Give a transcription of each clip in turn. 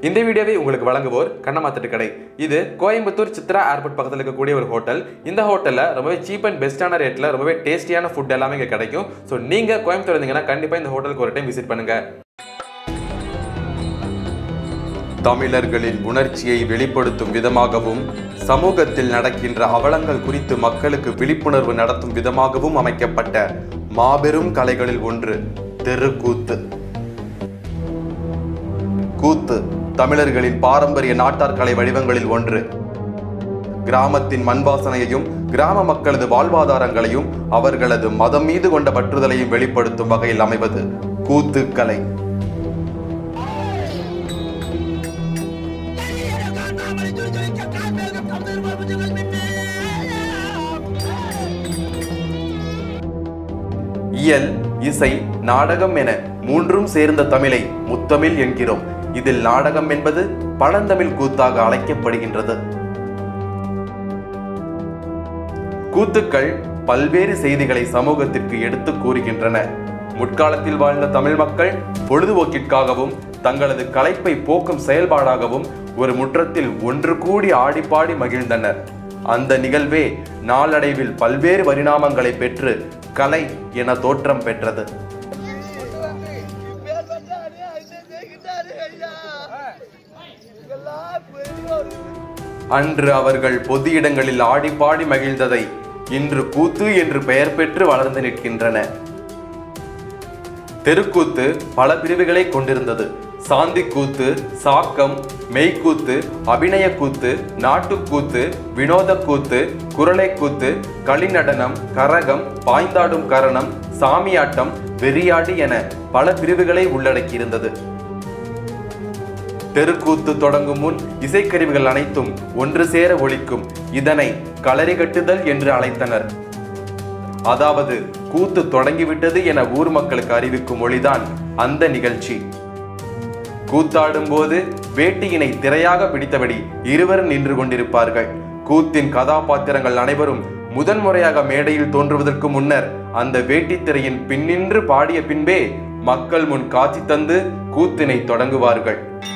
இந்த வீடியோவை உங்களுக்கு வழங்குவோர் கண்ணமாத்தட்டு கடை இது கோயம்புத்தூர் சித்ரா ஏர்போர்ட் பக்கத்தில் இருக்கக்கூடிய ஒரு ஹோட்டல் இந்த ஹோட்டலில் ரொம்பவே சீப் அண்ட் பெஸ்ட்டான ரேட்டில் ரொம்பவே டேஸ்டியான ஃபுட் எல்லாமே இங்கே கிடைக்கும் ஸோ நீங்கள் கோயம்புத்தூர் இருந்தீங்கன்னா கண்டிப்பாக இந்த ஹோட்டலுக்கு ஒரு டைம் விசிட் பண்ணுங்க தமிழர்களின் உணர்ச்சியை வெளிப்படுத்தும் விதமாகவும் சமூகத்தில் நடக்கின்ற அவலங்கள் குறித்து மக்களுக்கு விழிப்புணர்வு நடத்தும் விதமாகவும் அமைக்கப்பட்ட மாபெரும் கலைகளில் ஒன்று தெருக்கூத்து கூத்து தமிழர்களின் பாரம்பரிய நாட்டார் கலை வடிவங்களில் ஒன்று கிராமத்தின் மண்வாசனையையும் கிராம மக்களது வாழ்வாதாரங்களையும் அவர்களது மதம் மீது கொண்ட பற்றுதலையும் வெளிப்படுத்தும் வகையில் அமைவது கூத்துக்கலை இயல் இசை நாடகம் என மூன்றும் சேர்ந்த தமிழை முத்தமிழ் என்கிறோம் இதில் நாடகம் என்பது பழந்தமிழ் கூத்தாக அழைக்கப்படுகின்றது கூத்துக்கள் பல்வேறு செய்திகளை சமூகத்திற்கு எடுத்து கூறுகின்றன முற்காலத்தில் வாழ்ந்த தமிழ் மக்கள் பொழுதுபோக்கிற்காகவும் தங்களது களைப்பை போக்கும் செயல்பாடாகவும் ஒரு முற்றத்தில் ஒன்று கூடி ஆடிப்பாடி மகிழ்ந்தனர் அந்த நிகழ்வே நாளடைவில் பல்வேறு பரிணாமங்களை பெற்று கலை என தோற்றம் பெற்றது அன்று அவர்கள் பொது இடங்களில் ஆடிப்பாடி மகிழ்ந்ததை இன்று கூத்து என்று பெயர் பெற்று வளர்ந்து நிற்கின்றன தெருக்கூத்து பல பிரிவுகளை கொண்டிருந்தது சாந்தி கூத்து சாக்கம் மெய்க்கூத்து அபிநய கூத்து நாட்டுக்கூத்து வினோத கூத்து குரலை கூத்து களிநடனம் கரகம் பாய்ந்தாடும் கரணம் சாமியாட்டம் வெறியாடி என பல பிரிவுகளை உள்ளடக்கியிருந்தது தெருக்கூத்து தொடங்கும் முன் இசைக்கருவிகள் அனைத்தும் ஒன்று சேர ஒலிக்கும் இதனை களரி கட்டுதல் என்று அழைத்தனர் அதாவது கூத்து தொடங்கிவிட்டது என ஊர் மக்களுக்கு அறிவிக்கும் மொழிதான் அந்த நிகழ்ச்சி கூத்தாடும் போது வேட்டியினை திரையாக பிடித்தபடி இருவர் நின்று கொண்டிருப்பார்கள் கூத்தின் கதாபாத்திரங்கள் அனைவரும் முதன்முறையாக மேடையில் தோன்றுவதற்கு முன்னர் அந்த வேட்டித் திரையின் பின்னின்று பாடிய பின்பே மக்கள் முன் காட்சி தந்து கூத்தினை தொடங்குவார்கள்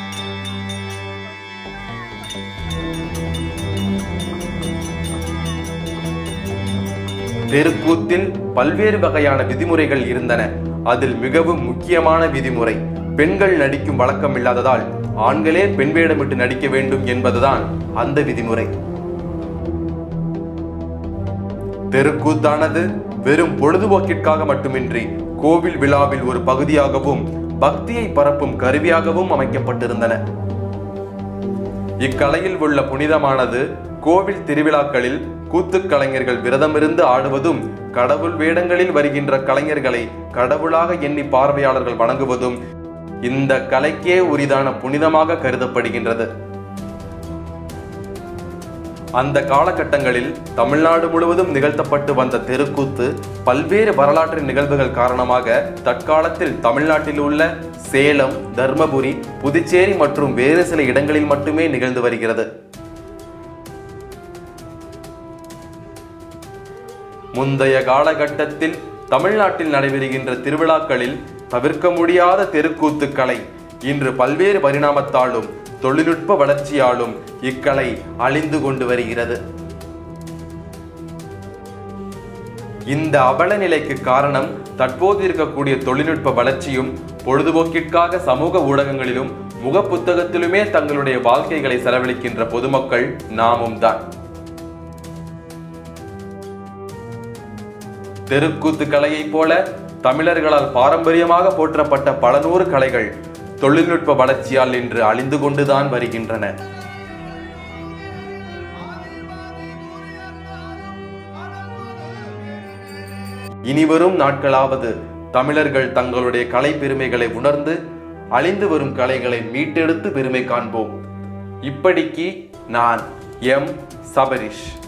தெருக்கூத்தில் பல்வேறு வகையான விதிமுறைகள் இருந்தன அதில் மிகவும் முக்கியமான விதிமுறை பெண்கள் நடிக்கும் வழக்கம் இல்லாததால் ஆண்களே பெண் வேடமிட்டு நடிக்க வேண்டும் என்பதுதான் அந்த விதிமுறை தெருக்கூத்தானது வெறும் பொழுதுபோக்கிற்காக மட்டுமின்றி கோவில் விழாவில் ஒரு பகுதியாகவும் பக்தியை பரப்பும் கருவியாகவும் அமைக்கப்பட்டிருந்தன இக்கலையில் உள்ள புனிதமானது கோவில் திருவிழாக்களில் கூத்துக் கலைஞர்கள் விரதமிருந்து ஆடுவதும் கடவுள் வேடங்களில் வருகின்ற கலைஞர்களை கடவுளாக எண்ணி பார்வையாளர்கள் வணங்குவதும் இந்த கலைக்கே உரிதான புனிதமாக கருதப்படுகின்றது அந்த காலகட்டங்களில் தமிழ்நாடு முழுவதும் நிகழ்த்தப்பட்டு வந்த தெருக்கூத்து பல்வேறு வரலாற்று நிகழ்வுகள் காரணமாக தற்காலத்தில் தமிழ்நாட்டில் உள்ள சேலம் தர்மபுரி புதுச்சேரி மற்றும் வேறு சில இடங்களில் மட்டுமே நிகழ்ந்து வருகிறது முந்தைய காலகட்டத்தில் தமிழ்நாட்டில் நடைபெறுகின்ற திருவிழாக்களில் தவிர்க்க முடியாத தெருக்கூத்து கலை இன்று பல்வேறு பரிணாமத்தாலும் தொழில்நுட்ப வளர்ச்சியாலும் இக்கலை அழிந்து கொண்டு வருகிறது இந்த அவல நிலைக்கு காரணம் தற்போது இருக்கக்கூடிய தொழில்நுட்ப வளர்ச்சியும் பொழுதுபோக்கிற்காக சமூக ஊடகங்களிலும் முகப்புத்தகத்திலுமே தங்களுடைய வாழ்க்கைகளை செலவழிக்கின்ற பொதுமக்கள் நாமும் தான் தெருக்கூத்து கலையைப் போல தமிழர்களால் பாரம்பரியமாக போற்றப்பட்ட பல நூறு கலைகள் தொழில்நுட்ப வளர்ச்சியால் இன்று அழிந்து கொண்டுதான் வருகின்றன இனிவரும் நாட்களாவது தமிழர்கள் தங்களுடைய கலை பெருமைகளை உணர்ந்து அழிந்து வரும் கலைகளை மீட்டெடுத்து பெருமை காண்போம் இப்படிக்கு நான் எம் சபரிஷ்